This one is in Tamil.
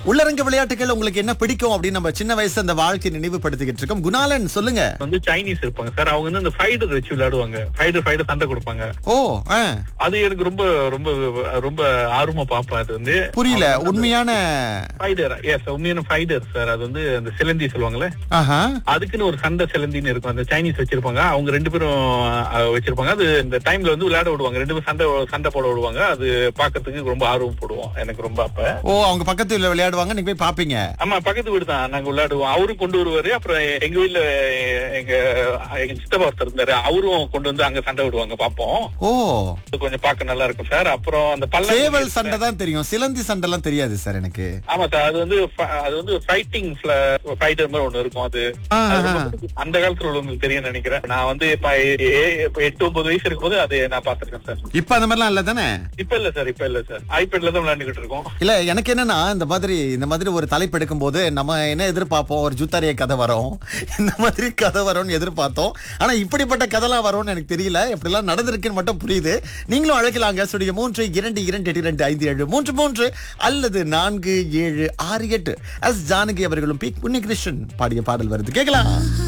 உள்ளரங்க விளையாட்டுகள் உங்களுக்கு என்ன பிடிக்கும் அப்படின்னு நம்ம சின்ன வயசு அந்த வாழ்க்கை நினைவுபடுத்திக்கிட்டு இருக்கோம் குணாலன் சொல்லுங்க வந்து சைனீஸ் இருப்பாங்க சார் அவங்க வந்து இந்த ஃபைடர் வச்சு விளையாடுவாங்க ஃபைடர் ஃபைடர் சண்டை கொடுப்பாங்க ஓ ஆ, அது எனக்கு ரொம்ப ரொம்ப ரொம்ப ஆர்வமா பார்ப்பேன் அது வந்து புரியல உண்மையான ஃபைடர் எஸ் உண்மையான ஃபைடர் சார் அது வந்து அந்த சிலந்தி சொல்லுவாங்கல்ல ஆஹா அதுக்குன்னு ஒரு சண்டை சிலந்தின்னு இருக்கும் அந்த சைனீஸ் வச்சிருப்பாங்க அவங்க ரெண்டு பேரும் அஹ், வச்சிருப்பாங்க அது இந்த டைம்ல வந்து விளையாட விடுவாங்க ரெண்டு பேரும் சண்டை சண்டை போட விடுவாங்க அது பாக்கிறதுக்கு ரொம்ப ஆர்வம் போடுவோம் எனக்கு ரொம்ப அப்ப ஓ அவங்க பக்கத்துல விளையாடுவாங்க நீங்க போய் பாப்பீங்க ஆமா பக்கத்து வீடு தான் நாங்க விளையாடுவோம் அவரும் கொண்டு வருவாரு அப்புறம் எங்க வீட்ல எங்க எங்க சித்தப்பா ஒருத்தர் இருந்தாரு அவரும் கொண்டு வந்து அங்க சண்டை விடுவாங்க பாப்போம் ஓ அது கொஞ்சம் பார்க்க நல்லா இருக்கும் சார் அப்புறம் அந்த பல்ல சேவல் சண்டை தான் தெரியும் சிலந்தி சண்டை எல்லாம் தெரியாது சார் எனக்கு ஆமா சார் அது வந்து ஃப- அது வந்து ஃபைட்டிங் ஃபைட்டர் மாதிரி ஒண்ணு இருக்கும் அது ஆ, அது ஆ. ரொம்ப- அந்த காலத்துல உள்ளவங்களுக்கு தெரியும் நினைக்கிறேன் நான் வந்து இப்ப ஏ- இப்ப எட்டு ஒன்பது வயசு இருக்கும்போது அது நான் பாத்திருக்கேன் சார் இப்ப அந்த மாதிரிலாம் இல்ல தானே இப்ப இல்ல சார் இப்ப இல்ல சார் ஐபேட்ல தான் விளையாண்டுகிட்டு இருக்கோம் இல்ல எனக்கு என்னன்னா இந்த மாதிரி இந்த மாதிரி ஒரு தலைப்பு எடுக்கும் போது நம்ம என்ன எதிர்பார்ப்போம் ஒரு ஜுத்தாரிய கதை வரும் இந்த மாதிரி கதை வரும்னு எதிர்பார்த்தோம் ஆனா இப்படிப்பட்ட கதைலாம் வரும்னு எனக்கு தெரியல எப்படிலாம் நடந்திருக்குன்னு மட்டும் புரியுது நீங்களும் அழைக்கலாங்க ஸ்டுடியோ மூன்று இரண்டு இரண்டு எட்டு இரண்டு ஐந்து ஏழு மூன்று மூன்று அல்லது நான்கு ஏழு ஆறு எட்டு எஸ் ஜானகி அவர்களும் பி புண்ணியகிருஷ்ணன் பாடிய பாடல் வருது கேட்கலாம்